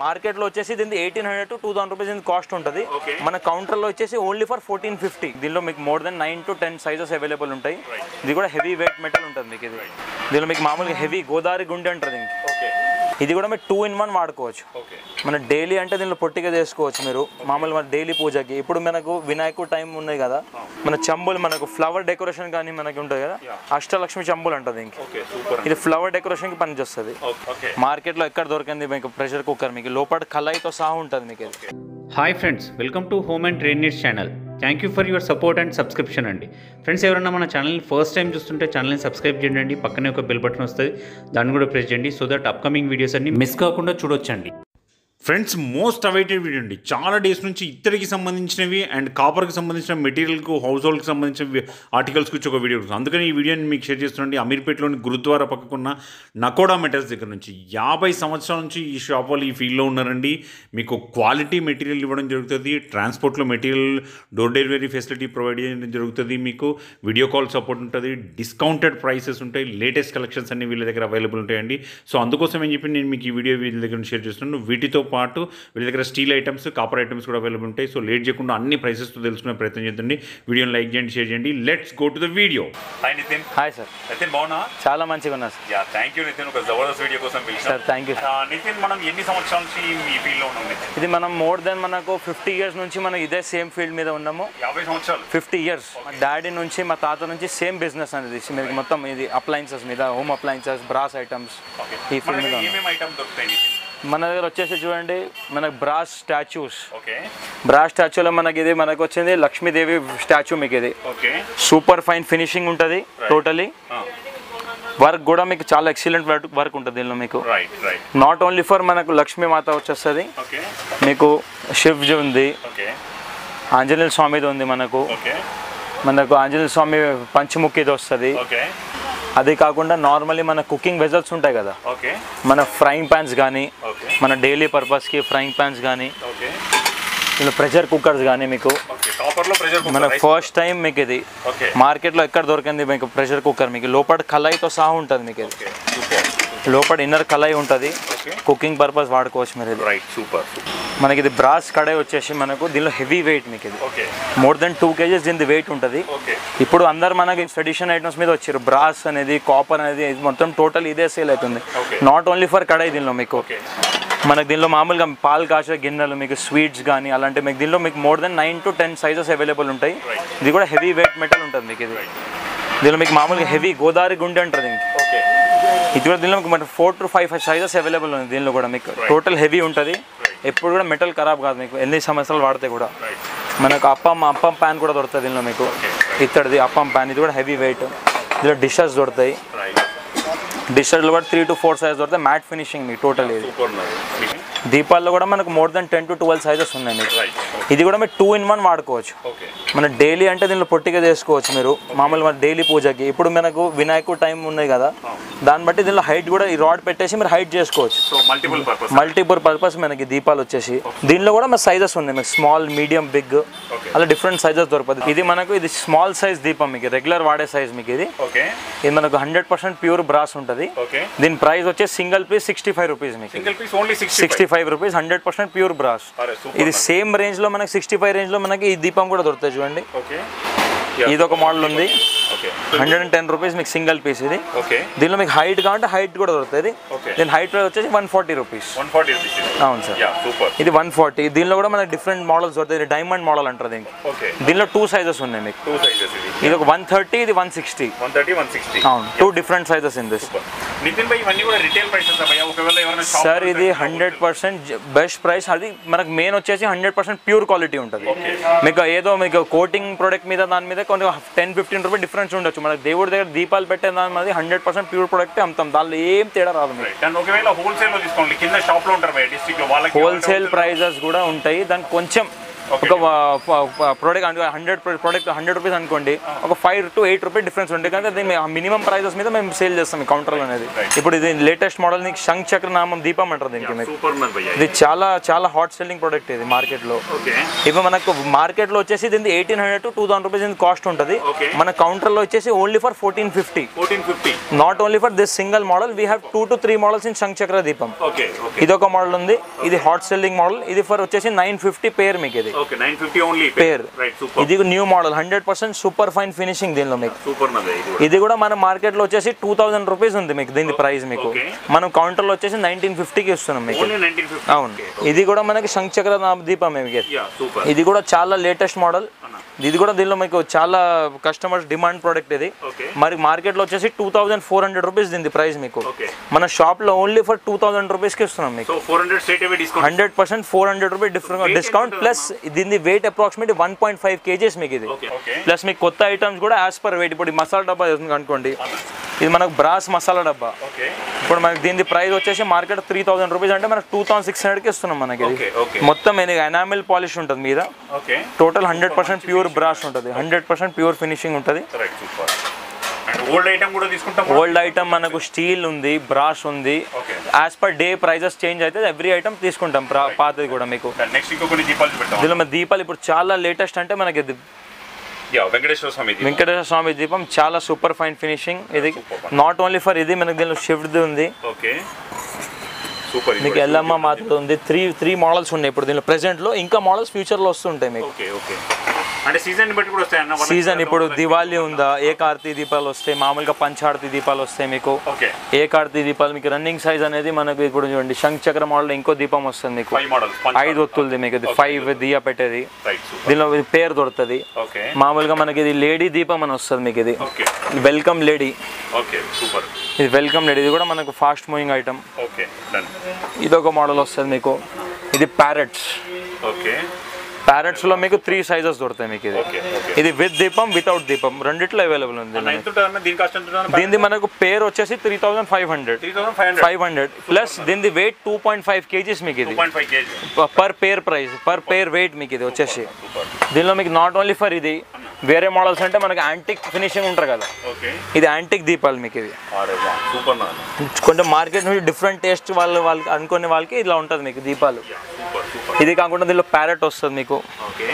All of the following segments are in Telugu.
మార్కెట్ లో వచ్చేసి దీని eighteen hundred to two thousand rupees దీని కాస్ట్ ఉంటుంది Okay. మన కౌంటర్ లో వచ్చేసి ఓన్లీ ఫర్ ఫోర్టీన్ ఫిఫ్టీ దీనిలో మీకు more than nine to ten sizes available ఉంటాయి ఇది కూడా హెవీ వెయిట్ మెటల్ ఉంటుంది మీకు ఇది దీనిలో మీకు మామూలుగా హెవీ గోదావరి గుండె ఉంటుంది ఇంక ఓకే ఇది కూడా మీరు టూ ఇన్ వన్ వాడుకోవచ్చు ఓకే మన డైలీ అంటే దీనిలో పొట్టిగా చేసుకోవచ్చు మీరు మామూలు మన డైలీ పూజకి ఇప్పుడు మనకు వినాయకుడు టైం ఉన్నాయి కదా మన చంబులు మనకు ఫ్లవర్ డెకరేషన్ కానీ మనకి ఉంటుంది కదా అష్టలక్ష్మి చంబులు ఉంటుంది ఇంక ఓకే సూపర్ ఇది ఫ్లవర్ డెకరేషన్కి పనిచేస్తుంది ఓకే మార్కెట్లో ఎక్కడ దొరికింది మీకు ప్రెషర్ కుక్కర్ మీకు లోపల కళాయితో సహా ఉంటుంది మీకు ఇది hi friends welcome to home and train needs channel thank you for your support and subscription అండి ఫ్రెండ్స్ ఎవరైనా మన ఛానల్ని ఫస్ట్ టైం చూస్తుంటే ఛానల్ని సబ్స్క్రైబ్ చేయండి పక్కనే ఒక బెల్ బటన్ వస్తుంది దాన్ని కూడా ప్రెస్ చేయండి సో దట్ అప్కమింగ్ వీడియోస్ అన్ని మిస్ కాకుండా చూడొచ్చండి ఫ్రెండ్స్ మోస్ట్ అవైటెడ్ వీడియో అండి చాలా డేస్ నుంచి ఇత్తడికి సంబంధించినవి అండ్ కాపర్కి సంబంధించిన మెటీరియల్కు హౌస్ హోల్డ్కి సంబంధించిన ఆర్టికల్స్ గురించి ఒక వీడియో ఉంటుంది అందుకని ఈ వీడియోని మీకు షేర్ చేస్తున్నాండి అమీర్పేటలోని గురుద్వారా పక్కకున్న నకోడా మెటల్స్ దగ్గర నుంచి యాభై సంవత్సరాల నుంచి ఈ షాప్ వాళ్ళు ఈ ఫీల్డ్లో ఉన్నారండి మీకు క్వాలిటీ మెటీరియల్ ఇవ్వడం జరుగుతుంది ట్రాన్స్పోర్ట్లో material door delivery facility provide చేయడం జరుగుతుంది మీకు వీడియో కాల్ సపోర్ట్ ఉంటుంది డిస్కౌంటెడ్ ప్రైసెస్ ఉంటాయి లేటెస్ట్ కలెక్షన్స్ అన్ని వీళ్ళ దగ్గర అవైలబుల్ ఉంటాయండి సో అందుకోసం ఏం చెప్పి నేను మీకు ఈ వీడియో వీళ్ళ దగ్గర షేర్ చేస్తున్నాను వీటితో పాటు వీళ్ళ దగ్గర స్టీల్ ఐటమ్స్ కాపర్ ఐటమ్స్ కూడా అవైలబుల్ ఉంటాయి సో లేట్ చేయకుండా అన్ని ప్రైసెస్తో తెలుసుకునే ప్రయత్నం చేద్దండి వీడియోని లైక్ చేయండి షేర్ చేయండి let's go to the video hi Nitin hi sir Nitin బాగున్నా చాలా మంచిగా ఉన్నారు sir yeah thank you Nitin ఒక జబర్దస్త్ వీడియో కోసం సార్ థ్యాంక్ యూ నితిన్ మనం ఎన్ని సంవత్సరాల నుంచి ఈ ఫీల్డ్లో ఉన్నాం నితిన్ ఇది మనం మోర్ దెన్ మనకు ఫిఫ్టీ ఇయర్స్ నుంచి మనం ఇదే సేమ్ ఫీల్డ్ మీద ఉన్నాము యాభై సంవత్సరాలు ఫిఫ్టీ ఇయర్స్ మా డాడీ నుంచి మా తాత నుంచి సేమ్ బిజినెస్ అనేది మీకు మొత్తం ఇది అప్లయన్సెస్ మీద home appliances brass items okay ఈ మన ఫీల్డ్ మీద దగ్గర ఉన్నాం. ఏమేమి ఐటమ్ దొరుకుతాయి నితిన్ మన దగ్గర వచ్చేసి చూడండి మనకు బ్రాస్ స్టాచ్యూస్ ఓకే బ్రాస్ స్టాచ్యూలో మనకి ఇది మనకు వచ్చింది లక్ష్మీదేవి స్టాచ్యూ మీకు ఇది ఓకే సూపర్ ఫైన్ ఫినిషింగ్ ఉంటుంది టోటలీ వర్క్ కూడా మీకు చాలా ఎక్సలెంట్ వర్క్ వర్క్ ఉంటుంది దీనిలో మీకు right right not only for మనకు లక్ష్మీ మాత వచ్చేస్తుంది ఓకే మీకు శివ్జీ ఉంది ఓకే ఆంజనేయ స్వామిది ఉంది మనకు ఓకే మనకు ఆంజనేయ స్వామి పంచముఖిది వస్తుంది ఓకే అది కాకుండా నార్మల్లీ మన కుకింగ్ వెజల్స్ ఉంటాయి కదా ఓకే మన ఫ్రైయింగ్ ప్యాన్స్ కానీ ఓకే మన డైలీ పర్పస్కి ఫ్రైయింగ్ ప్యాన్స్ కానీ ఓకే ఇలా ప్రెషర్ కుక్కర్స్ కానీ మీకు ఓకే కాపర్లో ప్రెషర్ మన ఫస్ట్ టైం మీకు ఇది ఓకే మార్కెట్లో ఎక్కడ దొరికింది మీకు ప్రెషర్ కుక్కర్ మీకు లోపల కళాయితో సహా ఉంటుంది మీకు ఇది ఓకే సూపర్ లోపల ఇన్నర్ కళాయి ఉంటుంది ఓకే కుకింగ్ పర్పస్ వాడుకోవచ్చు మీరు ఇది రైట్ సూపర్ మనకి ఇది బ్రాస్ కడాయి వచ్చేసి మనకు దీనిలో హెవీ వెయిట్ మీకు ఇది okay more than two kgs దీని వెయిట్ ఉంటుంది ఓకే ఇప్పుడు అందరు మనకి ట్రెడిషన్ ఐటమ్స్ మీద వచ్చారు బ్రాస్ అనేది కాపర్ అనేది ఇది మొత్తం టోటల్ ఇదే సేల్ అవుతుంది Okay. Not only for kadai దీనిలో మీకు ఓకే మనకి దీనిలో మామూలుగా పాలు కాసే గిన్నెలు మీకు స్వీట్స్ కానీ అలాంటి మీకు దీనిలో మీకు more than nine to ten sizes available ఉంటాయి ఇది కూడా హెవీ వెయిట్ మెటల్ ఉంటుంది మీకు ఇది దీనిలో మీకు మామూలుగా హెవీ గోదావరి గుండె ఉంటుంది ఇంక ఓకే ఇది కూడా దీనిలో మీకు మన four to five five sizes available ఉంది దీనిలో కూడా మీకు టోటల్ హెవీ ఉంటుంది ఎప్పుడు కూడా మెటల్ ఖరాబ్ కాదు మీకు ఎన్ని సంవత్సరాలు వాడితే కూడా రైట్ మనకు అప్పం అప్పం ప్యాన్ కూడా దొరుకుతుంది దీనిలో మీకు ఇత్తడిది అప్పం ప్యాన్ ఇది కూడా హెవీ వెయిట్ ఇందులో డిషెస్ దొరుకుతాయి రైట్ డిషెస్లో కూడా త్రీ టు ఫోర్ సైజ్ దొరుకుతాయి మ్యాట్ ఫినిషింగ్ మీకు టోటల్ ఇది సూపర్ ఉన్నది దీపాల్లో కూడా మనకు more than ten to twelve sizes ఉన్నాయి మీకు రైట్ ఇది కూడా మీరు టూ ఇన్ వన్ వాడుకోవచ్చు ఓకే మన డైలీ అంటే దీనిలో పొట్టిగా చేసుకోవచ్చు మీరు మామూలు మన డైలీ పూజకి ఇప్పుడు మనకు వినాయకుడు టైం ఉన్నాయి కదా దాన్ని బట్టి దీనిలో హైట్ కూడా ఈ రాడ్ పెట్టేసి మీరు హైట్ చేసుకోవచ్చు so multiple purpose multiple purpose మనకి దీపాలు వచ్చేసి దీనిలో కూడా మన సైజెస్ ఉన్నాయి మీకు స్మాల్ మీడియం బిగ్ Okay. అలా డిఫరెంట్ సైజెస్ దొరుకుతుంది ఇది మనకు ఇది స్మాల్ సైజ్ దీపం మీకు రెగ్యులర్ వాడే సైజ్ మీకు ఇది ఓకే ఇది మనకు హండ్రెడ్ పర్సెంట్ ప్యూర్ బ్రాస్ ఉంటుంది ఓకే దీని ప్రైస్ వచ్చేసి single piece sixty five rupees మీకు single piece only sixty sixty five rupees hundred percent pure brass అరే సూపర్ ఇది సేమ్ రేంజ్ లో మనకి సిక్స్టీ ఫైవ్ రేంజ్ లో మనకి ఈ దీపం కూడా దొరుకుతాయి చూడండి ఓకే ఇది ఒక మోడల్ ఉంది okay hundred and ten rupees మీకు సింగిల్ పీస్ ఇది ఓకే దీనిలో మీకు హైట్ కావాలంటే హైట్ కూడా దొరుకుతుంది Okay. దీని హైట్ వచ్చేసి one forty rupees one forty rupees అవును సార్ యా సూపర్ ఇది వన్ ఫార్టీ దీనిలో కూడా మనకి డిఫరెంట్ మోడల్స్ దొరుకుతాయి డైమండ్ మోడల్ అంటారు దీనికి ఓకే దీనిలో టూ సైజెస్ ఉన్నాయి మీకు టూ సైజెస్ ఇది ఇది ఒక వన్ థర్టీ ఇది one sixty one thirty one sixty అవును two different sizes in this Nitin bhai ఇవన్నీ కూడా రిటైల్ ప్రైసెస్ భయ్యా ఒకవేళ ఎవరైనా shop సార్ లో ఇది పెట్టి హండ్రెడ్ పర్సెంట్ బెస్ట్ ప్రైస్ అది మనకు మెయిన్ వచ్చేసి హండ్రెడ్ పర్సెంట్ ప్యూర్ క్వాలిటీ ఉంటుంది మీకు ఏదో మీకు కోటింగ్ ప్రోడక్ట్ మీద దాని మీద కొంచెం టెన్ ఫిఫ్టీన్ రూపీస్ డిఫరెన్స్ ఉండొచ్చు మనకి దేవుడి దగ్గర దీపాలు పెట్టే దాని మీద హండ్రెడ్ పర్సెంట్ ప్యూర్ ప్రోడక్ట్ అమ్ముతాం దానిలో ఏం తేడా రాదు మీకు Right. అండ్ ఒకవేళ హోల్సేల్ లో తీసుకోండి కింద షాప్ లో ఉంటారు భయ్యా డిస్ట్రిక్ట్ లో వాళ్ళకి హోల్సేల్ ప్రైజెస్ కూడా ఉంటాయి దానికి కొంచెం ఒక ప్రోడక్ట్ అంటే హండ్రెడ్ ప్రోడక్ట్ హండ్రెడ్ రూపీస్ అనుకోండి ఒక five to eight rupees difference ఉంటుంది కానీ అది మినిమం ప్రైజెస్ మీద మేము సేల్ చేస్తాం ఈ కౌంటర్లో అనేది ఇప్పుడు ఇది లేటెస్ట్ మోడల్ నీకు శంఖ్ చక్ర నామం దీపం అంటారు దీనికి మీకు సూపర్ ఉన్నది భయ్యా ఇది చాలా చాలా హాట్ సెల్లింగ్ ప్రోడక్ట్ ఇది మార్కెట్లో ఓకే ఇప్పుడు మనకు మార్కెట్లో వచ్చేసి దీని eighteen hundred to two thousand rupees cost ఉంటుంది Okay. మన కౌంటర్లో వచ్చేసి only for fourteen fifty fourteen fifty not only for this single model we have two to three models in Shankh Chakra దీపం ఓకే ఓకే ఇది ఒక మోడల్ ఉంది ఇది హాట్ సెల్లింగ్ మోడల్ ఇది ఫర్ వచ్చేసి నైన్ ఫిఫ్టీ పేర్ మీకు ఇది okay nine fifty only pair right super ఇది new model hundred percent super fine finishing దీనిలో మీకు సూపర్ ఉన్నది ఇది కూడా ఇది కూడా మన మార్కెట్లో వచ్చేసి టూ థౌసండ్ రూపీస్ ఉంది మీకు దీని ప్రైస్ మీకు Okay. మనం కౌంటర్లో వచ్చేసి నైన్టీన్ ఫిఫ్టీకి ఇస్తున్నాం మీకు ఓన్లీ నైన్టీన్ ఫిఫ్టీ అవును ఇది కూడా మనకి శంఖ్ చక్ర నామ దీపం మీకు యా సూపర్ ఇది కూడా చాలా లేటెస్ట్ మోడల్ ఇది కూడా దీనిలో మీకు చాలా కస్టమర్స్ డిమాండ్ ప్రోడక్ట్ ఇది ఓకే మరి మార్కెట్లో వచ్చేసి two thousand four hundred rupees దీని ప్రైస్ మీకు ఓకే మన షాప్లో ఓన్లీ ఫర్ టూ థౌసండ్ రూపీస్కి ఇస్తున్నాం మీకు so four hundred straight away discount hundred percent four hundred rupees different discount plus దీని weight approximate one point five kgs మీకు ఇది ఓకే ఓకే ప్లస్ మీకు కొత్త ఐటమ్స్ కూడా యాజ్ పర్ వెయిట్ ఇప్పుడు ఈ మసాలా డబ్బా ఉంది అనుకోండి ఇది మనకు బ్రాస్ మసాలా డబ్బా ఓకే ఇప్పుడు మనకి దీని ప్రైస్ వచ్చేసి మార్కెట్ త్రీ థౌసండ్ రూపీస్ అంటే మనకు టూ థౌసండ్ సిక్స్ హండ్రెడ్కి ఇస్తున్నాం మనకి ఇది ఓకే ఓకే మొత్తం ఎనామిల్ పాలిష్ ఉంటుంది మీద okay total hundred percent pure brass ఉంటుంది హండ్రెడ్ పర్సెంట్ ప్యూర్ ఫినిషింగ్ ఉంటుంది right super and old item కూడా తీసుకుంటాం ఓల్డ్ ఐటమ్ మనకు స్టీల్ ఉంది బ్రాస్ ఉంది okay as per day prices change అయితే ఎవ్రీ ఐటమ్ తీసుకుంటాం ప్రా- పాతది కూడా మీకు నెక్స్ట్ ఇంకో కొన్ని దీపాలు పెడతాం దీనిలో మన దీపాలు ఇప్పుడు చాలా లేటెస్ట్ అంటే మనకి ఇది యా వెంకటేశ్వర స్వామి దీపం. వెంకటేశ్వర స్వామి దీపం చాలా సూపర్ ఫైన్ ఫినిషింగ్ ఇది నాట్ ఓన్లీ ఫర్ ఇది మనకి దీనిలో షిఫ్ట్ ఉంది ఓకే సూపర్ మీకు ఎల్లమ్మ మాత ఉంది త్రీ త్రీ మోడల్స్ ఉన్నాయి ఇప్పుడు దీనిలో present లో ఇంకా మోడల్స్ ఫ్యూచర్లో వస్తుంటాయి మీకు ఓకే ఓకే అంటే సీజన్ బట్టి కూడా వస్తాయి అన్న సీజన్ ఇప్పుడు దివాళీ ఉందా ఏ కార్తీ దీపాలు వస్తాయి మామూలుగా పంచార్తి దీపాలు వస్తాయి మీకు ఓకే ఏ కార్తీ దీపాలు మీకు రన్నింగ్ సైజ్ అనేది మనకు ఇప్పుడు చూడండి శంఖ్ చక్ర మోడల్ ఇంకో దీపం వస్తుంది మీకు ఫైవ్ మోడల్స్ ఐదు ఒత్తులది మీకు ఇది ఫైవ్ దియా పెట్టేది రైట్ సూపర్ దీనిలో ఇది పేరు దొరుకుతుంది ఓకే మామూలుగా మనకి ఇది లేడీ దీపం అని వస్తుంది మీకు ఇది okay welcome lady okay super ఇది వెల్కమ్ లేడీ ఇది కూడా మనకు fast moving item okay done ఇది ఒక మోడల్ వస్తుంది మీకు ఇది ప్యారెట్స్ ఓకే ప్యారెట్స్ లో మీకు త్రీ సైజెస్ దొరుకుతాయి మీకు ఇది ఓకే ఓకే ఇది విత్ దీపం వితౌట్ దీపం రెండిట్లో అవైలబుల్ ఉంది అన్న ఎంత ఉంటుంది అన్న దీని కాస్ట్ ఎంత ఉంటుంది దీనిది మనకు పేరు వచ్చేసి three thousand five hundred three thousand five hundred five hundred plus దీనిది weight two point five kgs మీకు ఇది point five kg per pair price per pair weight మీకు ఇది వచ్చేసి సూపర్ దీనిలో మీకు నాట్ ఓన్లీ ఫర్ ఇది వేరే మోడల్స్ అంటే మనకి యాంటిక్ ఫినిషింగ్ ఉంటారు కదా ఓకే ఇది యాంటిక్ దీపాలు మీకు ఇది అరే వా సూపర్ నా కొంచెం మార్కెట్ నుంచి డిఫరెంట్ టేస్ట్ వాళ్ళు వాళ్ళకి అనుకునే వాళ్ళకి ఇలా ఉంటుంది మీకు దీపాలు సూపర్ సూపర్ ఇది కాకుండా దీనిలో ప్యారెట్ వస్తుంది మీకు ఓకే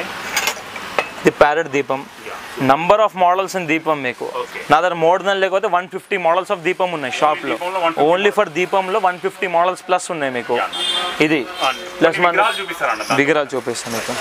ఇది ప్యారెట్ దీపం నంబర్ ఆఫ్ మోడల్స్ ఇన్ దీపం మీకు Okay. నా దగ్గర మోర్ దెన్ లేకపోతే వన్ ఫిఫ్టీ మోడల్స్ ఆఫ్ దీపం ఉన్నాయి షాప్లో దీపంలో 150 ఓన్లీ ఫర్ దీపంలో వన్ ఫిఫ్టీ మోడల్స్ ప్లస్ ఉన్నాయి మీకు ఇది ప్లస్ మన విగ్రహాలు చూపిస్తారన్న దాంట్లో. విగ్రహాలు చూపిస్తాను మీకు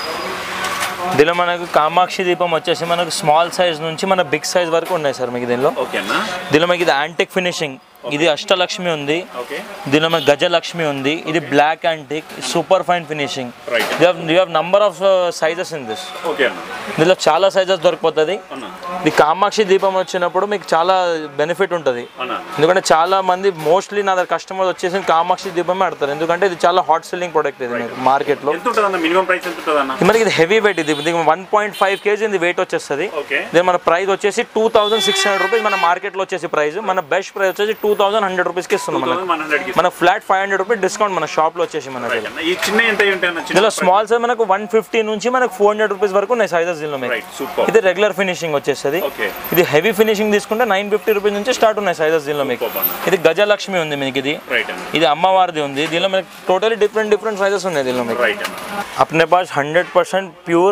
దీనిలో మనకు కామాక్షి దీపం వచ్చేసి మనకు స్మాల్ సైజ్ నుంచి మన బిగ్ సైజ్ వరకు ఉన్నాయి సార్ మీకు దీనిలో ఓకే అన్న దీనిలో మనకి ఇది యాంటిక్ ఫినిషింగ్ ఇది అష్టలక్ష్మి ఉంది ఓకే దీనిలో మనకి గజలక్ష్మి ఉంది ఇది black antique super fine finishing Right. You have you have number of sizes in this okay అన్న దీనిలో చాలా సైజెస్ దొరికిపోతుంది అన్న ఇది కామాక్షి దీపం వచ్చినప్పుడు మీకు చాలా బెనిఫిట్ ఉంటుంది అన్న ఎందుకంటే చాలా మంది మోస్ట్లీ నా దగ్గర కస్టమర్స్ వచ్చేసి కామాక్షి దీపమే ఆడతారు ఎందుకంటే ఇది చాలా హాట్ సెల్లింగ్ ప్రోడక్ట్ ఇది మీకు మార్కెట్లో ఎంత ఉంటుంది అన్న మినిమం ప్రైస్ ఎంత ఉంటుంది అన్న మనకి ఇది హెవీ వెయిట్ ఇది వన్ పాయింట్ ఫైవ్ కేజీ ఇది వెయిట్ వచ్చేస్తుంది ఓకే ఇది మన ప్రైస్ వచ్చేసి two thousand six hundred rupees మన మార్కెట్లో వచ్చేసి ప్రైస్ మన బెస్ట్ ప్రైస్ వచ్చేసి టూ థౌసండ్ హండ్రెడ్ రూపీస్కి ఇస్తున్నాం మనకి వన్ హండ్రెడ్కి మన flat five hundred rupees discount మన షాప్లో వచ్చేసి మనకి అన్న ఈ చిన్న ఎంత ఉంటాయి అన్న చిన్న ఇందులో స్మాల్ సైజ్ మనకు వన్ ఫిఫ్టీ నుంచి మనకు ఫోర్ హండ్రెడ్ రూపీస్ వరకు ఉన్నాయి సైజెస్ దీనిలో మీకు రైట్ సూపర్ ఇది రెగ్యులర్ ఫినిషింగ్ వచ్చేస్తుంది ఓకే ఇది హెవీ ఫినిషింగ్ తీసుకుంటే నైన్ ఫిఫ్టీ రూపీస్ నుంచి స్టార్ట్ ఉన్నాయి సైజెస్ దీనిలో మీకు Superb అన్న. ఇది గజలక్ష్మి ఉంది మీకు ఇది రైట్ అన్న ఇది అమ్మవారిది ఉంది దీనిలో మీకు టోటలీ డిఫరెంట్ డిఫరెంట్ సైజెస్ ఉన్నాయి దీనిలో మీకు రైట్ అన్న अपने पास hundred percent pure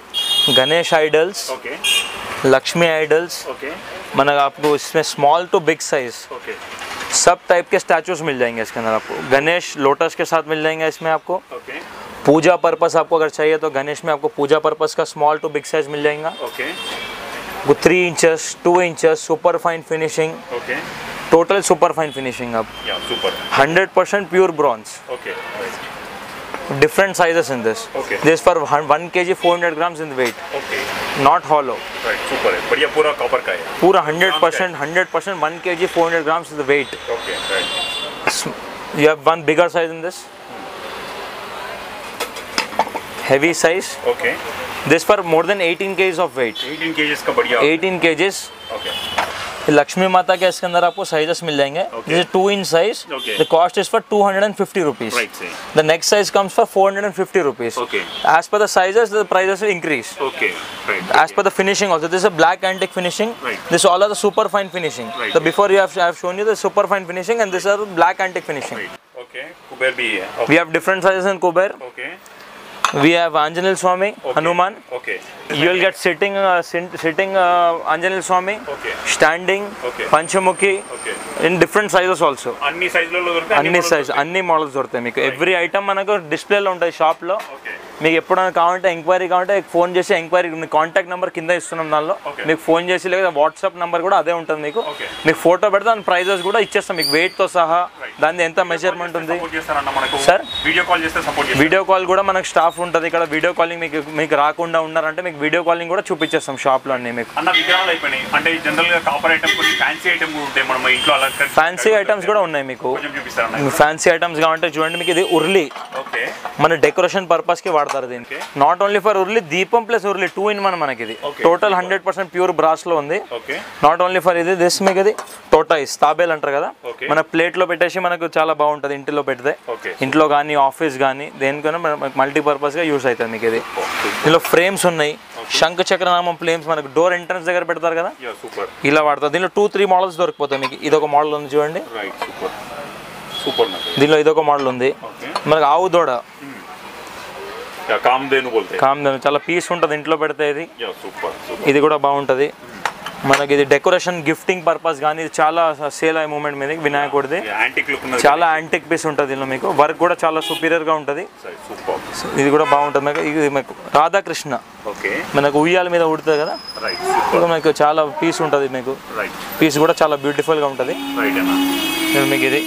Ganesh idols okay Lakshmi idols okay मतलब आपको इसमें small to big size okay सब टाइप के स्टैचूज मिल जाएंगे इसके अंदर आपको गणेश लोटस के साथ मिल जाएंगे इसमें आपको ఓకే पूजा पर्पस आपको अगर चाहिए तो गणेश में आपको पूजा पर्पस का स्मॉल टू बिग साइज मिल जाएगा ఓకే वो three inches to inches super fine finishing okay total super fine finishing अब yeah super hundred percent pure bronze okay different sizes in this Okay. this for one, 1 kg 400 grams in weight okay not hollow right super बढ़िया पूरा कॉपर का है पूरा 100 percent 100 percent 1 kg 400 grams is the weight okay right S- you have one bigger size in this heavy size okay this for more than 18 kgs of weight 18 kgs का बढ़िया 18 kgs ओके ये लक्ष्मी माता के इसके अंदर आपको साइजेस मिल जाएंगे Okay. This two in size Okay. The cost is for two hundred and fifty rupees Right, sir. The next size comes for four hundred and fifty rupees Okay. as per the sizes the prices will increase okay right as per the finishing also this is a black antique finishing Right. this all are the super fine finishing Right. so before you have I have shown you the super fine finishing and this are black antique finishing okay Kuber బి we have different sizes in kuber okay we have anjanil swami hanuman okay you will get sitting uh, sit- sitting uh, anjanil swami Okay. standing Okay. panchamukhi okay in different sizes also అన్ని సైజులలో దొరుకుతాయి అన్ని సైజ్ అన్ని మోడల్స్ దొరుకుతాయి మీకు ఎవ్రీ ఐటమ్ మనకు డిస్ప్లేలో ఉంటుంది షాప్లో ఓకే మీకు ఎప్పుడైనా కావాలంటే ఎంక్వైరీ కావాలంటే ఫోన్ చేసి ఎంక్వైరీ మీ కాంటాక్ట్ నెంబర్ కింద ఇస్తున్నాం దానిలో Okay. మీకు ఫోన్ చేసి లేదా వాట్సాప్ నెంబర్ కూడా అదే ఉంటుంది మీకు Okay. మీకు ఫోటో పెడితే దాని ప్రైజెస్ కూడా ఇచ్చేస్తాం మీకు వెయిట్తో సహా దాని ఎంత మెజర్మెంట్ ఉంది సపోర్ట్ చేస్తారన్న మనకు Sir? వీడియో కాల్ చేస్తే సపోర్ట్ చేస్తారు వీడియో కాల్ కూడా మనకు స్టాఫ్ ఉంటుంది ఇక్కడ వీడియో కాలింగ్ మీకు మీకు రాకుండా ఉన్నారంటే మీకు వీడియో కాలింగ్ కూడా చూపించేస్తాం షాప్లో అన్ని మీకు అన్న విగ్రహాలు అయిపోయినాయి అంటే జనరల్ గా కాపర్ ఐటమ్ కొన్ని ఫ్యాన్సీ ఐటమ్ కూడా ఉంటాయి మనం ఇంట్లో అలా ఫ్యాన్సీ ఐటమ్స్ కూడా ఉన్నాయి మీకు కొంచెం చూపిస్తారన్న ఫ్యాన్సీ ఐటమ్స్ కావాలంటే చూడండి మీకు ఇది ఉర్లీ ఓకే మన డెకరేషన్ పర్పస్ కి వాడతారు దీనికి నాట్ ఓన్లీ ఫర్ ఉర్లీ దీపం plus urli two in one మనకి ఇది Okay. Total hundred percent pure brass లో ఉంది ఓకే నాట్ ఓన్లీ ఫర్ ఇది దిస్ మీకు ఇది టోటాయిస్ తాబేల్ అంటారు కదా Okay. మన ప్లేట్ లో పెట్టేసి మనకు చాలా బాగుంటుంది ఇంటిలో పెడితే ఓకే ఇంట్లో కానీ ఆఫీస్ కానీ దేనికైనా మనకు మల్టీపర్పస్ గా యూస్ అవుతుంది మీకు ఇది దీనిలో ఫ్రేమ్స్ ఉన్నాయి శంఖ చక్రనామం ఫ్రేమ్స్ మనకు డోర్ ఎంట్రన్స్ దగ్గర పెడతారు కదా యా సూపర్ ఇలా వాడతారు దీనిలో టూ త్రీ మోడల్స్ దొరికిపోతాయి మీకు ఇది ఒక మోడల్ ఉంది చూడండి రైట్ సూపర్ సూపర్ నాకు దీనిలో ఇదొక మోడల్ ఉంది ఓకే మనకు ఆవు దూడ యా కామ్దేను బోల్తే కామ్ చాలా పీస్ ఉంటుంది ఇంట్లో పెడితే ఇది యా సూపర్ సూపర్ ఇది కూడా బాగుంటుంది మనకి ఇది డెకరేషన్ గిఫ్టింగ్ పర్పస్ కానీ ఇది చాలా సేల్ అయ్యే మూమెంట్ మీద వినాయకుడిది యాంటిక్ లుక్ ఉన్నది చాలా యాంటిక్ పీస్ ఉంటుంది దీనిలో మీకు వర్క్ కూడా చాలా సుపీరియర్గా ఉంటుంది సూపర్ ఇది కూడా బాగుంటుంది మీకు ఇది మీకు రాధాకృష్ణ ఓకే మనకు ఉయ్యాల మీద ఉడుతుంది కదా రైట్ ఇది సూపర్ మీకు చాలా పీస్ ఉంటుంది మీకు రైట్ పీస్ కూడా చాలా బ్యూటిఫుల్గా ఉంటుంది రైట్ అన్న ఇది మీకు ఇది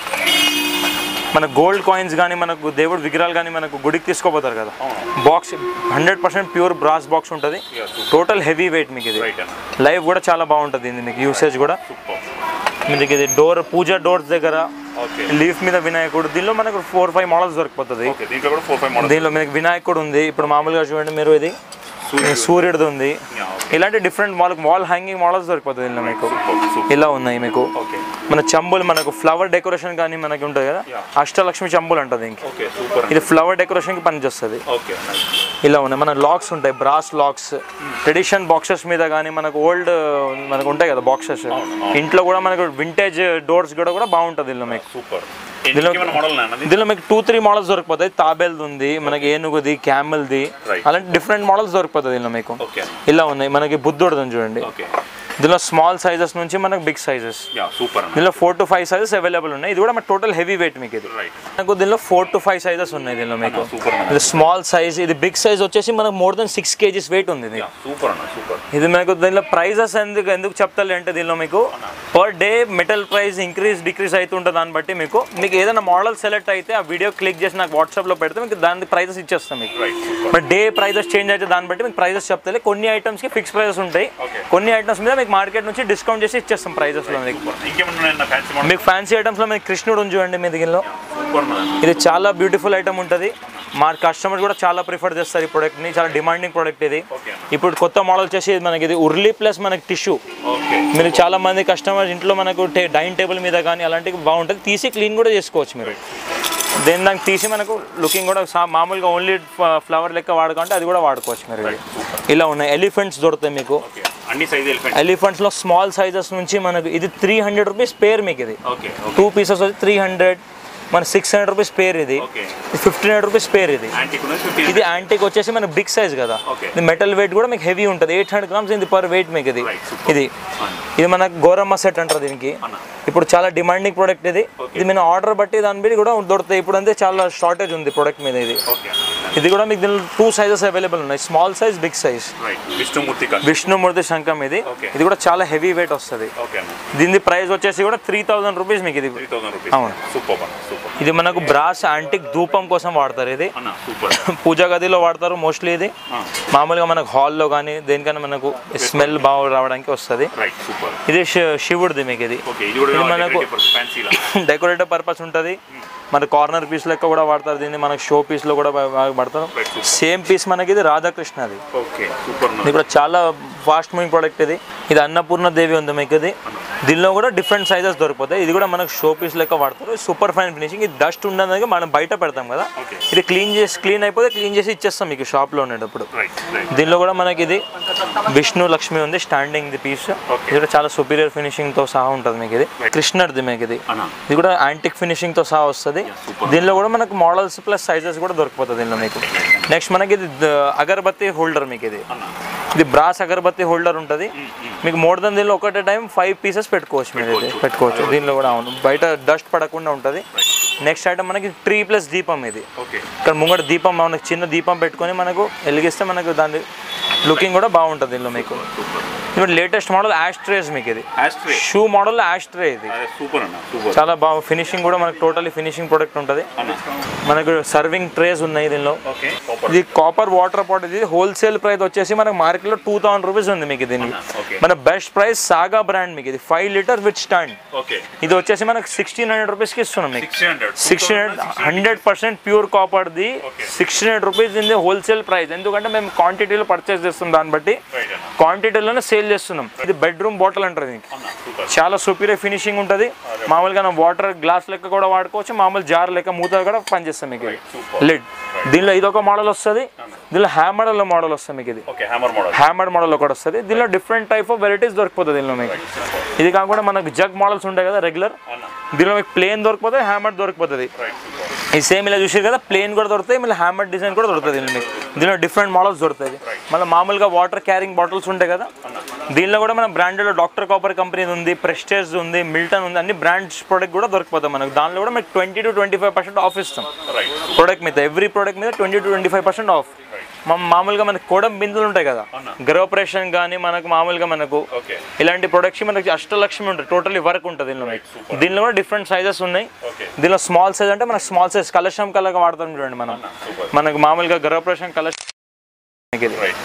మన గోల్డ్ కాయిన్స్ కానీ మనకు దేవుడు విగ్రహాలు కానీ మనకు గుడికి తీసుకోపోతారు కదా అవును box hundred percent pure brass box ఉంటుంది yeah super total heavy weight మీకు ఇది రైట్ అన్న లైవ్ కూడా చాలా బాగుంటుంది ఇది మీకు యూసేజ్ కూడా సూపర్ మీకు ఇది డోర్ పూజ డోర్స్ దగ్గర ఓకే లీఫ్ మీద వినాయకుడు దీనిలో మనకు ఫోర్ ఫైవ్ మోడల్స్ దొరికిపోతుంది ఓకే దీంట్లో కూడా ఫోర్ ఫైవ్ మోడల్ దీనిలో మీకు వినాయకుడు ఉంది ఇప్పుడు మామూలుగా చూడండి మీరు ఇది సూర్యుడిది ఉంది యా ఓకే ఇలాంటి డిఫరెంట్ వాళ్ళకి వాల్ హ్యాంగింగ్ మోడల్స్ దొరికిపోతుంది దీనిలో మీకు సూపర్ సూపర్ ఇలా ఉన్నాయి మీకు ఓకే మన చంబులు మనకు ఫ్లవర్ డెకరేషన్ కానీ మనకి ఉంటుంది కదా Yeah. అష్టలక్ష్మి చంబులు అంటుంది దీనికి ఓకే సూపర్ ఇది ఫ్లవర్ డెకరేషన్కి పనిచేస్తుంది ఓకే ఇలా ఉన్నాయి మన లాక్స్ ఉంటాయి బ్రాస్ లాక్స్ ట్రెడిషన్ బాక్సెస్ మీద కానీ మనకు ఓల్డ్ మనకు ఉంటాయి కదా బాక్సెస్ ఇంట్లో కూడా మనకు వింటేజ్ డోర్స్ కూడా కూడా బాగుంటుంది దీనిలో మీకు సూపర్ ఏమైనా మోడల్ అన్నది దీనిలో మీకు టూ త్రీ మోడల్స్ దొరికిపోతాయి తాబేల్ది ఉంది మనకి ఏనుగుది క్యామెల్ది Right. అలాంటి డిఫరెంట్ మోడల్స్ దొరికిపోతుంది దీనిలో మీకు ఓకే ఇలా ఉన్నాయి మనకి బుద్ధుడిది ఉంది చూడండి ఓకే దీనిలో స్మాల్ సైజెస్ నుంచి మనకు బిగ్ సైజెస్ యా సూపర్ అన్న దీనిలో four to five sizes available ఉన్నాయి ఇది కూడా మన టోటల్ హెవీ వెయిట్ మీకు ఇది రైట్ మనకు దీనిలో ఫోర్ టు ఫైవ్ సైజెస్ ఉన్నాయి దీనిలో మీకు సూపర్ అన్న ఇది స్మాల్ సైజ్ ఇది బిగ్ సైజ్ వచ్చేసి మనకు more than six kgs weight ఉంది ఇది యా సూపర్ అన్న సూపర్ ఇది మనకు దీనిలో ప్రైజెస్ ఎందుకు ఎందుకు చెప్తాలి అంటే దీనిలో మీకు per day metal price increase decrease అవుతుంటుంది దాన్ని బట్టి మీకు మీకు ఏదైనా మోడల్ సెలెక్ట్ అయితే ఆ వీడియో క్లిక్ చేసి నాకు వాట్సాప్లో పెడితే మీకు దాని ప్రైజెస్ ఇచ్చేస్తాం మీకు right super but day prices change అయితే దాన్ని బట్టి మీకు ప్రైజెస్ చెప్తాయి కొన్ని ఐటమ్స్కి ఫిక్స్ ప్రైజెస్ ఉంటాయి Okay. కొన్ని ఐటమ్స్ మీద మీకు మార్కెట్ నుంచి డిస్కౌంట్ చేసి ఇచ్చేస్తాం ప్రైజెస్లో మీకు ఇంకేమన్నా ఉన్నాయన్న ఫ్యాన్సీ మోడల్ మీకు ఫ్యాన్సీ ఐటమ్స్లో మీకు కృష్ణుడు ఉంది చూడండి మీ దీనిలో సూపర్ అన్న ఇది చాలా బ్యూటిఫుల్ ఐటమ్ ఉంటుంది మా కస్టమర్ కూడా చాలా ప్రిఫర్ చేస్తారు ఈ ప్రోడక్ట్ని చాలా డిమాండింగ్ ప్రోడక్ట్ ఇది ఓకే ఇప్పుడు కొత్త మోడల్ వచ్చేసి ఇది మనకి ఇది ఉర్లీ ప్లస్ మనకి టిష్యూ ఓకే మీరు చాలా మంది కస్టమర్స్ ఇంట్లో మనకు టే డైనింగ్ టేబుల్ మీద కానీ అలాంటివి బాగుంటుంది తీసి క్లీన్ కూడా చేసుకోవచ్చు మీరు దేని దానికి తీసి మనకు లుకింగ్ కూడా సా- మామూలుగా ఓన్లీ ఫ్లవర్ లెక్క వాడుకుంటే అది కూడా వాడుకోవచ్చు మీరు ఇది. ఇలా ఉన్నాయి ఎలిఫెంట్స్ దొరుకుతాయి మీకు ఓకే అన్ని సైజ్ ఎలిఫెంట్ ఎలిఫెంట్స్లో స్మాల్ సైజెస్ నుంచి మనకు ఇది త్రీ హండ్రెడ్ రూపీస్ పేర్ మీకు ఇది ఓకే ఓకే టూ పీసెస్ వచ్చి త్రీ హండ్రెడ్ మన సిక్స్ హండ్రెడ్ రూపీస్ పేర్ ఇది okay fifteen hundred rupees pair ఇది యాంటిక్ ఉన్నది ఫిఫ్టీ ఇది యాంటిక్ వచ్చేసి మనకు బిగ్ సైజ్ కదా Okay. ఇది మెటల్ వెయిట్ కూడా మీకు హెవీ ఉంటుంది ఎయిట్ హండ్రెడ్ గ్రామ్స్ ఇది పర్ వెయిట్ మీకు ఇది Right, super. ఇది ఇది మనకు గోరమ్మ సెట్ అంటారు దీనికి అన్న ఇప్పుడు చాలా డిమాండింగ్ ప్రోడక్ట్ ఇది ఇది మేము ఆర్డర్ బట్టి దాని మీద కూడా దొరుకుతాయి ఇప్పుడు అంతే చాలా షార్టేజ్ ఉంది ప్రోడక్ట్ మీద ఇది ఓకే ఇది కూడా మీకు దీనిలో టూ సైజెస్ అవైలబుల్ ఉన్నాయి small size big size right Vishnumurthy కాదు విష్ణుమూర్తి శంఖం ఇది Okay. ఇది కూడా చాలా హెవీ వెయిట్ వస్తుంది ఓకే అన్న దీని ప్రైస్ వచ్చేసి కూడా త్రీ థౌసండ్ రూపీస్ మీకు ఇది త్రీ థౌసండ్ రూపీస్ అవును. సూపర్ అన్న సూపర్ ఇది మనకు బ్రాస్ యాంటిక్ ధూపం కోసం వాడతారు ఇది అన్న సూపర్ పూజా గదిలో వాడతారు మోస్ట్లీ ఇది మామూలుగా మనకు హాల్లో కానీ దేనికైనా మనకు స్మెల్ బాగా రావడానికి వస్తుంది రైట్ సూపర్ ఇది శి- శివుడిది మీకు ఇది ఓకే ఇది కూడా ఇది మనకు ఫ్యాన్సీలా డెకరేటివ్ పర్పస్ ఉంటుంది మన కార్నర్ పీస్ లెక్క కూడా వాడతారు దీన్ని మనకి షో పీస్ లో కూడా బా- బాగా వాడతారు సేమ్ పీస్ మనకి ఇది రాధాకృష్ణది ఓకే సూపర్ ఇది కూడా చాలా ఫాస్ట్ మూవింగ్ ప్రోడక్ట్ ఇది ఇది అన్నపూర్ణ దేవి ఉంది మీకు ఇది దీనిలో కూడా డిఫరెంట్ సైజెస్ దొరికిపోతాయి ఇది కూడా మనకు షో పీస్ లెక్క వాడతారు సూపర్ ఫైన్ ఫినిషింగ్ ఇది డస్ట్ ఉండడానికి మనం బయట పెడతాం కదా Okay. ఇది క్లీన్ చేసి క్లీన్ అయిపోతే క్లీన్ చేసి ఇచ్చేస్తాం మీకు షాప్లో ఉండేటప్పుడు రైట్ రైట్ దీనిలో కూడా మనకి ఇది విష్ణు లక్ష్మి ఉంది స్టాండింగ్ ది పీస్ ఇది కూడా చాలా సుపీరియర్ ఫినిషింగ్ తో సహా ఉంటుంది మీకు ఇది కృష్ణర్ది మీకు ఇది అన్నా ఇది కూడా యాంటిక్ ఫినిషింగ్ తో సహా వస్తుంది దీనిలో కూడా మనకు మోడల్స్ ప్లస్ సైజెస్ కూడా దొరికిపోతుంది దీనిలో మీకు నెక్స్ట్ మనకి ఇది ద- అగరబత్తి హోల్డర్ మీకు ఇది ఇది బ్రాస్ అగరబత్తి హోల్డర్ ఉంటుంది మీకు మోర్ దెన్ దీనిలో ఒకటే టైం ఫైవ్ పీసెస్ పెట్టుకోవచ్చు మీరు ఇది పెట్టుకోవచ్చు దీనిలో కూడా అవును బయట డస్ట్ పడకుండా ఉంటుంది నెక్స్ట్ ఐటమ్ మనకి ట్రీ ప్లస్ దీపం ఇది ఓకే ఇక్కడ ముంగట దీపం మనకు చిన్న దీపం పెట్టుకొని మనకు వెలిగిస్తే మనకు దాని లుకింగ్ కూడా బాగుంటుంది దీనిలో మీకు ఇప్పుడు లేటెస్ట్ మోడల్ యాస్ట్రేస్ మీకు ఇది యాస్ట్రే షూ మోడల్ యాస్ట్రే ఇది అదే సూపర్ అన్న సూపర్ చాలా బాగా ఫినిషింగ్ కూడా మనకు టోటలీ ఫినిషింగ్ ప్రొడక్ట్ ఉంటుంది అన్న మనకు సర్వింగ్ ట్రేస్ ఉన్నాయి దీనిలో ఓకే సూపర్ ఇది కాపర్ వాటర్ పాట్ ఇది హోల్సేల్ ప్రైస్ వచ్చేసి మనకు మార్కెట్లో టూ థౌసండ్ రూపీస్ ఉంది మీకు దీనికి ఓకే మన బెస్ట్ ప్రైస్ సాగా బ్రాండ్ మీకు ఇది five litre with stand okay ఇది వచ్చేసి మనకు సిక్స్టీన్ హండ్రెడ్ రూపీస్కి ఇస్తున్నాం మీకు sixty hundred sixteen hundred hundred percent pure కాపర్ది sixteen hundred rupees in wholesale price ఎందుకంటే మేము క్వాంటిటీలో పర్చేస్ చేస్తాం దాన్ని బట్టి రైట్ అన్న క్వాంటిటీలోనే సేల్ చేస్తున్నాం ఇది బెడ్రూమ్ బాటిల్ అంటారు దీనికి అన్న సూపర్ చాలా సూపీరియర్ ఫినిషింగ్ ఉంటుంది మామూలుగా వాటర్ గ్లాస్ లెక్క కూడా వాడుకోవచ్చు మామూలు జార్ లెక్క మూత కూడా పనిచేస్తాం మీకు లిడ్ దీనిలో ఇది ఒక మోడల్ వస్తుంది దీనిలో హ్యామర్ మోడల్ వస్తుంది మీకు ఇది okay hammer model hammer model ఒకటి వస్తుంది దీనిలో డిఫరెంట్ టైప్ ఆఫ్ వెరైటీస్ దొరికిపోతుంది దీనిలో మీకు ఇది కాకుండా మనకు జగ్ మోడల్స్ ఉంటాయి కదా రెగ్యులర్ అన్న దీనిలో మీకు ప్లేన్ దొరికిపోతుంది హ్యామర్ దొరికిపోతుంది రైట్ సూపర్ ఈ సేమ్ ఇలా చూసారు కదా ప్లేన్ కూడా దొరుకుతాయి మళ్ళీ హ్యామర్ డిజైన్ కూడా దొరుకుతుంది దీనిలో మీకు దీనిలో డిఫరెంట్ మోడల్స్ దొరుకుతాయి మళ్ళీ మామూలుగా వాటర్ క్యారింగ్ బాటిల్స్ ఉంటాయి కదా దీనిలో కూడా మన బ్రాండెడ్ డాక్టర్ కాపర్ కంపెనీ ఉంది ప్రెస్టేజ్ ఉంది మిల్టన్ ఉంది అన్ని బ్రాండ్స్ ప్రోడక్ట్ కూడా దొరికిపోతాయి మనకు దానిలో కూడా మీకు twenty to twenty five percent off ఇస్తాం రైట్ ప్రోడక్ట్ మీద ఎవ్రీ ప్రోడక్ట్ మీద twenty to twenty five percent off మా మామూలుగా మనకు కోడం బిందులు ఉంటాయి కదా గృహప్రేషన్ కానీ మనకు మామూలుగా మనకు ఓకే ఇలాంటి ప్రొడక్ట్స్ మనకి అష్టలక్ష్మి ఉంటుంది టోటలీ వర్క్ ఉంటుంది దీనిలో మీకు దీనిలో కూడా డిఫరెంట్ సైజెస్ ఉన్నాయి ఓకే దీనిలో స్మాల్ సైజ్ అంటే మనకు స్మాల్ సైజ్ కలశం కలగా వాడతాం చూడండి మనం మనకు మామూలుగా గర్భప్రవేశం కలశం ఇది రైట్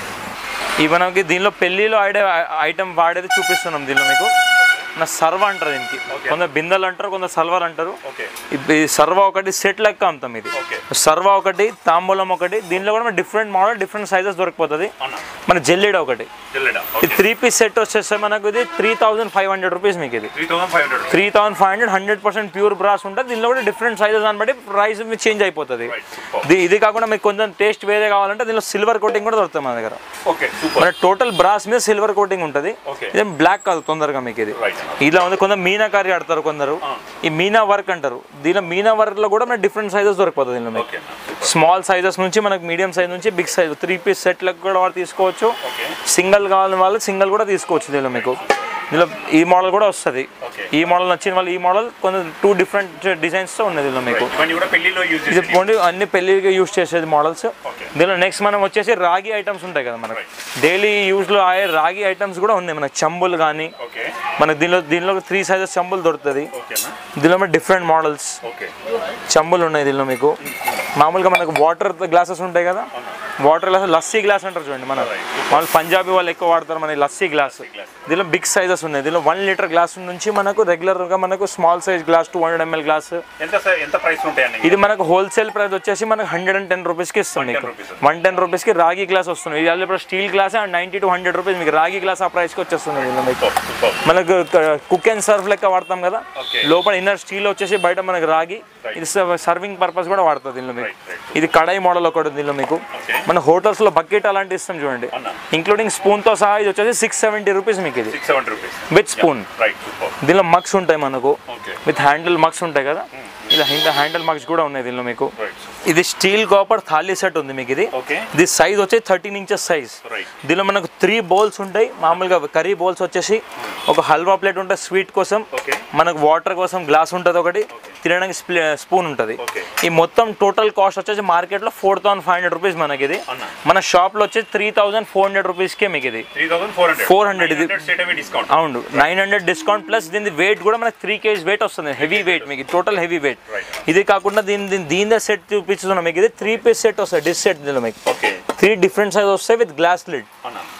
ఈ మనకి దీనిలో పెళ్లిలో ఆడే ఐటమ్ వాడేది చూపిస్తున్నాం దీనిలో మీకు నా సర్వ అంటారు దీనికి కొందరు బిందెలు అంటారు కొందరు సల్వర్ అంటారు ఓకే ఇది సర్వ ఒకటి సెట్ లెక్క అమ్ముతాం ఇది ఓకే సర్వ ఒకటి తాంబూలం ఒకటి దీనిలో కూడా డిఫరెంట్ మోడల్ డిఫరెంట్ సైజెస్ దొరికిపోతుంది అన్న మన జెల్లీడ ఒకటి జల్లెడా ఇది త్రీ పీస్ సెట్ వచ్చేస్తే మనకు ఇది three thousand five hundred rupees మీకు ఇది three thousand five hundred three thousand five hundred hundred percent pure brass ఉంటుంది దీనిలో కూడా డిఫరెంట్ సైజెస్ అని బట్టి ప్రైస్ చేంజ్ అయిపోతుంది రైట్ సూపర్ ఇది ఇది కాకుండా మీకు కొంచెం టేస్ట్ వేరే కావాలంటే దీనిలో సిల్వర్ కోటింగ్ కూడా దొరుకుతుంది మన దగ్గర ఓకే సూపర్ మన టోటల్ బ్రాస్ మీద సిల్వర్ కోటింగ్ ఉంటుంది ఓకే ఇది బ్లాక్ కాదు తొందరగా మీకు ఇది రైట్ ఇలా ఉంది కొందరు మీనాకారి ఆడతారు కొందరు ఈ మీనా వర్క్ అంటారు దీనిలో మీనా వర్క్ లో కూడా మనకి డిఫరెంట్ సైజెస్ దొరికిపోతుంది దీనిలో మీకు ఓకే అన్న స్మాల్ సైజెస్ నుంచి మనకు మీడియం సైజ్ నుంచి బిగ్ సైజ్ త్రీ పీస్ సెట్లకు కూడా వాడు తీసుకోవచ్చు ఓకే సింగిల్ కావాలని వాళ్ళు సింగిల్ కూడా తీసుకోవచ్చు దీనిలో మీకు దీనిలో ఈ మోడల్ కూడా వస్తుంది ఓకే ఈ మోడల్ నచ్చిన వాళ్ళు ఈ మోడల్ కొంచెం టూ డిఫరెంట్ డిజైన్స్తో ఉన్నది దీనిలో మీకు ఇవన్నీ కూడా పెళ్లిలో యూజ్ ఇది ఓన్లీ అన్ని పెళ్ళికి యూస్ చేసేది మోడల్స్ ఓకే దీనిలో నెక్స్ట్ మనం వచ్చేసి రాగి ఐటమ్స్ ఉంటాయి కదా మనకి డైలీ యూస్లో అయ్యే రాగి ఐటమ్స్ కూడా ఉన్నాయి మనకి చంబులు కానీ ఓకే మనకి దీనిలో దీనిలో త్రీ సైజెస్ చంబులు దొరుకుతుంది ఓకేనా దీనిలో డిఫరెంట్ మోడల్స్ ఓకే చంబులు ఉన్నాయి దీనిలో మీకు మామూలుగా మనకు వాటర్ గ్లాసెస్ ఉంటాయి కదా వాటర్ గ్లాస్ లస్సీ గ్లాస్ అంటారు చూడండి మన వాళ్ళు పంజాబీ వాళ్ళు ఎక్కువ వాడతారు మన ఈ లస్సీ గ్లాస్ దీనిలో బిగ్ సైజెస్ ఉన్నాయి దీనిలో వన్ లీటర్ గ్లాస్ నుంచి మనకు రెగ్యులర్గా మనకు small size glass two hundred ML glass ఎంత సార్ ఎంత ప్రైస్ ఉంటాయండి ఇది మనకు హోల్సేల్ ప్రైస్ వచ్చేసి మనకు హండ్రెడ్ అండ్ టెన్ రూపీస్కి ఇస్తాం మీకు rupees. వన్ టెన్ రూపీస్కి రాగి గ్లాస్ వస్తుంది ఇది ఇప్పుడు steel glass and ninety to hundred rupees మీకు రాగి గ్లాస్ ఆ ప్రైస్కి వచ్చేస్తుంది దీనిలో మీకు సూపర్ మనకు కుక్ అండ్ సర్వ్ లెక్క వాడతాం కదా Okay. లోపల ఇన్నర్ స్టీల్ వచ్చేసి బయట మనకు రాగి ఇది సర్వింగ్ పర్పస్ కూడా వాడుతుంది దీనిలో మీకు Right, right. ఇది కడాయి మోడల్ ఒకటి ఉంది దీనిలో మీకు Okay. మన హోటల్స్ లో బకెట్ అలాంటి ఇస్తాం చూడండి అన్న. ఇంక్లూడింగ్ స్పూన్ తో సహా ఇది వచ్చేసి సిక్స్ సెవెంటీ రూపీస్ మీకు ఇది six seventy rupees with spoon right super దీనిలో మగ్స్ ఉంటాయి మనకు ఓకే విత్ హ్యాండిల్ మగ్స్ ఉంటాయి కదా ఇలా హ్యాండిల్ మగ్స్ కూడా ఉన్నాయి దీనిలో మీకు రైట్ ఇది స్టీల్ కాపర్ థాలీ సెట్ ఉంది మీకు ఇది ఓకే ఇది సైజ్ వచ్చి థర్టీన్ ఇంచెస్ సైజ్ రైట్ దీనిలో మనకు త్రీ బౌల్స్ ఉంటాయి మామూలుగా కర్రీ బౌల్స్ వచ్చేసి ఒక హల్వా ప్లేట్ ఉంటుంది స్వీట్ కోసం ఓకే మనకు వాటర్ కోసం గ్లాస్ ఉంటుంది ఒకటి తినడానికి స్పూన్ ఉంటుంది Okay. ఈ మొత్తం టోటల్ కాస్ట్ వచ్చేసి మార్కెట్లో four thousand five hundred rupees మనకి ఇది అన్న. మన షాప్లో వచ్చేసి త్రీ థౌసండ్ ఫోర్ హండ్రెడ్ రూపీస్కే మీకు ఇది త్రీ థౌసండ్ ఫోర్ హండ్రెడ్ 400 ఇది. స్టేట్ అవే డిస్కౌంట్ అవును నైన్ హండ్రెడ్ డిస్కౌంట్ ప్లస్ దీని వెయిట్ కూడా మనకి త్రీ కేజీ వెయిట్ వస్తుంది హెవీ వెయిట్ మీకు టోటల్ హెవీ వెయిట్ Right. ఇది కాకుండా దీని దీని దీని సెట్ చూపిస్తున్నాం మీకు ఇది త్రీ పీస్ సెట్ వస్తుంది డిస్ సెట్ దీనిలో మీకు ఓకే త్రీ డిఫరెంట్ సైజ్ వస్తాయి విత్ గ్లాస్ లిడ్ అన్న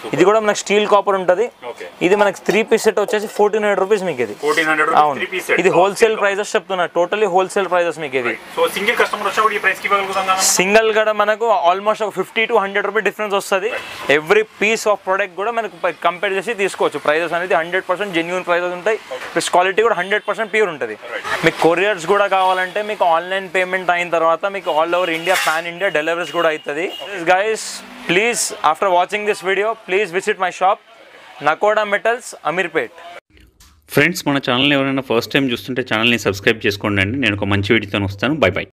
ఇది కూడా మనకి స్టీల్ కాపర్ ఉంటుంది ఓకే ఇది మనకి త్రీ పీస్ సెట్ వచ్చేసి ఫోర్టీన్ హండ్రెడ్ రూపీస్ మీకు ఇది ఫోర్టీన్ హండ్రెడ్ అవును త్రీ పీస్ ఇది హోల్సేల్ ప్రైజెస్ చెప్తున్నా టోటలీ హోల్సేల్ ప్రైజెస్ మీకు ఇది సో సింగిల్ కస్టమర్ వచ్చినా కూడా ఈ ప్రైస్కి ఇవ్వగలుగుతాం కదా సింగిల్ కూడా మనకు ఆల్మోస్ట్ ఒక fifty to hundred rupee difference వస్తుంది ఎవ్రీ పీస్ ఆఫ్ ప్రోడక్ట్ కూడా మనకు కంపేర్ చేసి తీసుకోవచ్చు ప్రైజెస్ అనేది హండ్రెడ్ పర్సెంట్ జెన్యున్ ప్రైజెస్ ఉంటాయి ప్లస్ క్వాలిటీ కూడా హండ్రెడ్ పర్సెంట్ ప్యూర్ ఉంటుంది మీకు కొరియర్స్ కూడా కావాలంటే మీకు ఆన్లైన్ పేమెంట్ అయిన తర్వాత మీకు all over India pan India deliveries కూడా అవుతుంది guys please after watching this video please visit my shop Nakoda metals Ameerpet friends మన ఛానల్ ఎవరైనా ఫస్ట్ టైం చూస్తుంటే ఛానల్ని సబ్స్క్రైబ్ చేసుకోండి అండి నేను ఒక మంచి వీడియోతో వస్తాను బై బై